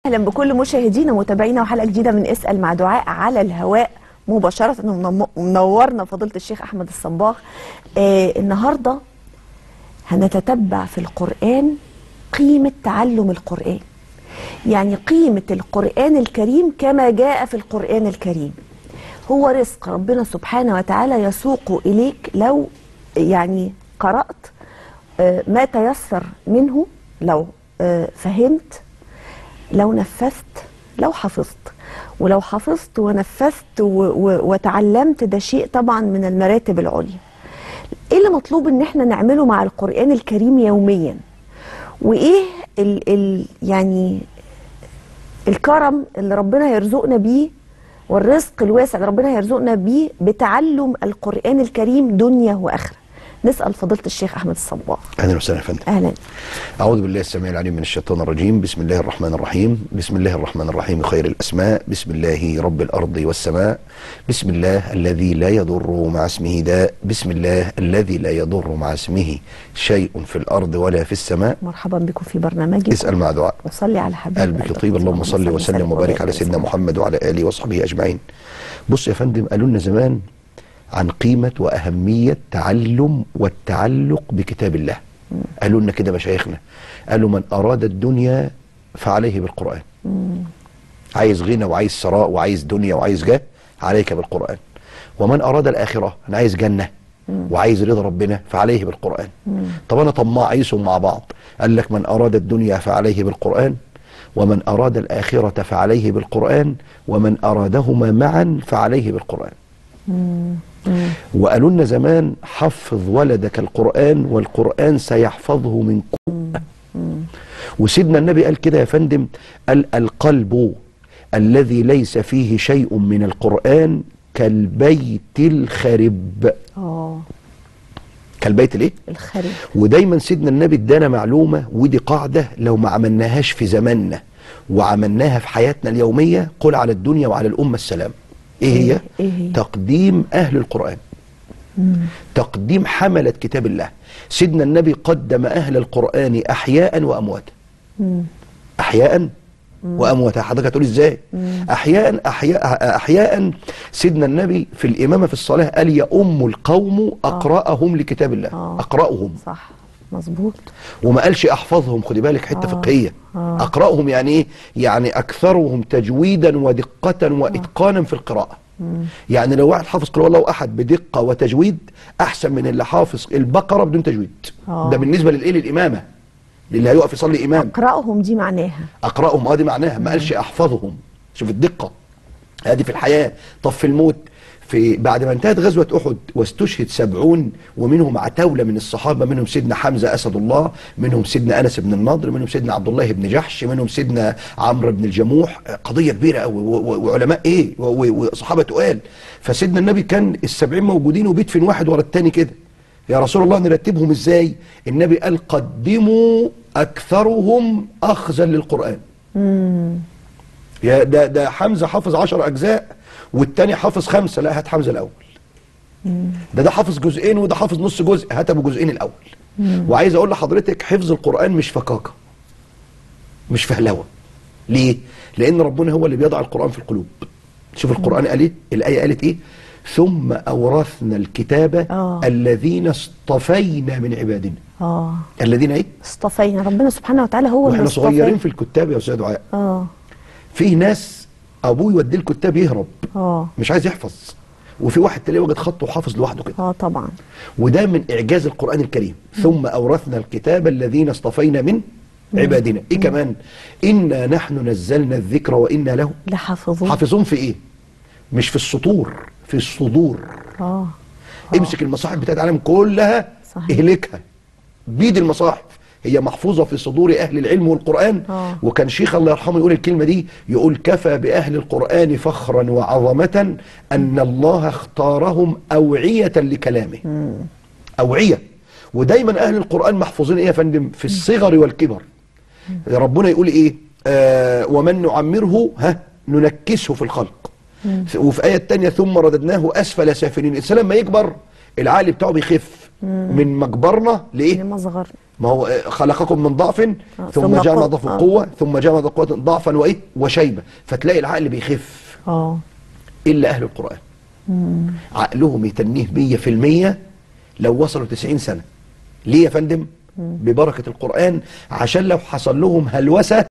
اهلا بكل مشاهدينا ومتابعينا وحلقه جديده من اسال مع دعاء على الهواء مباشره ومنم- ومنورنا فضيله الشيخ احمد الصباغ آه النهارده هنتتبع في القران قيمه تعلم القران يعني قيمه القران الكريم كما جاء في القران الكريم هو رزق ربنا سبحانه وتعالى يسوق اليك لو يعني قرات آه، ما تيسر منه لو آه، فهمت لو نفذت لو حفظت ولو حفظت ونفذت و- و- وتعلمت ده شيء طبعا من المراتب العليا ايه اللي مطلوب ان احنا نعمله مع القرآن الكريم يوميا وايه ال ال يعني الكرم اللي ربنا يرزقنا بيه والرزق الواسع اللي ربنا يرزقنا بيه بتعلم القرآن الكريم دنيا وآخرة نسأل فضيلة الشيخ أحمد الصباغ اهلا وسهلا يا فندم أهلا اعوذ بالله السميع العليم من الشيطان الرجيم بسم الله الرحمن الرحيم بسم الله الرحمن الرحيم خير الاسماء بسم الله رب الارض والسماء بسم الله الذي لا يضر مع اسمه داء بسم الله الذي لا يضر مع اسمه شيء في الارض ولا في السماء مرحبا بكم في برنامجكم اسال مع دعاء وصلي على حبيب قلبك قلبك. يطيب اللهم صل وسلم وبارك على سيدنا محمد وعلى اله وصحبه اجمعين بص يا فندم قالوا لنا زمان عن قيمه واهميه تعلم والتعلق بكتاب الله قالوا لنا كده مشايخنا قالوا من اراد الدنيا فعليه بالقران عايز غنى وعايز ثراء وعايز دنيا وعايز جاه عليك بالقران ومن اراد الاخره انا عايز جنه وعايز رضا ربنا فعليه بالقران طب انا طماع عايزهم مع بعض قال لك من اراد الدنيا فعليه بالقران ومن اراد الاخره فعليه بالقران ومن ارادهما معا فعليه بالقران وقالوا لنا زمان حفظ ولدك القرآن والقرآن سيحفظه من كل وسيدنا النبي قال كده يا فندم قال القلب الذي ليس فيه شيء من القرآن كالبيت الخرب اه كالبيت الايه الخريف ودايما سيدنا النبي ادانا معلومه ودي قاعده لو ما عملناهاش في زماننا وعملناها في حياتنا اليوميه قل على الدنيا وعلى الامه السلام ايه هي إيه هي؟ تقديم اهل القران تقديم حمله كتاب الله سيدنا النبي قدم اهل القران احياء وامواتا احياء وامواتا حضرتك هتقول ازاي احياء احياء احياء سيدنا النبي في الامامه في الصلاه قال يا ام القوم اقراهم لكتاب الله آه. اقراهم صح مظبوط وما قالش احفظهم خدي بالك حته آه. فقهيه آه. اقراهم يعني ايه يعني اكثرهم تجويدا ودقه واتقانا في القراءه يعني لو واحد حافظ قل هو الله احد بدقه وتجويد احسن من اللي حافظ البقره بدون تجويد آه. ده بالنسبه للايه للامامه اللي هيقف يصلي امام اقرأهم دي معناها اقراهم اه دي معناها ما قالش احفظهم شوف الدقه ادي في الحياه طب في الموت في بعد ما انتهت غزوه احد واستشهد سبعون ومنهم عتاوله من الصحابه منهم سيدنا حمزه اسد الله منهم سيدنا انس بن النضر منهم سيدنا عبد الله بن جحش منهم سيدنا عمرو بن الجموح قضيه كبيره قوي وعلماء ايه و- و- وصحابه تقال فسيدنا النبي كان السبعين موجودين وبيدفن واحد ورا الثاني كده يا رسول الله نرتبهم ازاي النبي قال قدموا اكثرهم اخذا للقران يا ده ده حمزه حافظ 10 اجزاء والتاني حافظ خمسه لا هات حمزه الاول ده ده حافظ جزئين وده حافظ نص جزء هات ابو جزئين الاول وعايز اقول لحضرتك حفظ القران مش فكاكه مش فهلوه ليه لان ربنا هو اللي بيضع القران في القلوب شوف القران قال ايه الايه قالت ايه ثم اورثنا الكتاب آه. الذين اصطفينا من عبادنا اه الذين ايه اصطفينا ربنا سبحانه وتعالى هو اللي واحنا اصطفى. صغيرين في الكتاب يا استاذ دعاء اه في ناس ابوه يوديه الكتاب يهرب اه مش عايز يحفظ وفي واحد تلاقيه واخد خطه وحافظ لوحده كده اه طبعا وده من اعجاز القران الكريم ثم اورثنا الكتاب الذين اصطفينا من عبادنا ايه كمان انا نحن نزلنا الذكر وانا له لحافظون حافظون في ايه مش في السطور في الصدور اه امسك المصاحف بتاعت العالم كلها صحيح. اهلكها بيد المصاحف هي محفوظة في صدور أهل العلم والقرآن آه. وكان شيخ الله يرحمه يقول الكلمة دي يقول كفى بأهل القرآن فخرا وعظمة أن الله اختارهم أوعية لكلامه أوعية ودايما أهل القرآن محفوظين إيه يا فندم في الصغر والكبر ربنا يقول إيه آه ومن نعمره ها ننكسه في الخلق وفي آية تانية ثم رددناه أسفل سافلين الإنسان لما يكبر العقل بتاعه بيخف من مجبرنا لإيه لما صغر ما هو آه، خلقكم من ضعف آه، ثم ثم جعل قوة. ضعف آه. قوه ثم جعل قوه ضعفا وايه وشيبه فتلاقي العقل بيخف اه الا اهل القران عقلهم يتنيه 100% لو وصلوا 90 سنه ليه يا فندم ببركه القران عشان لو حصل لهم هلوسه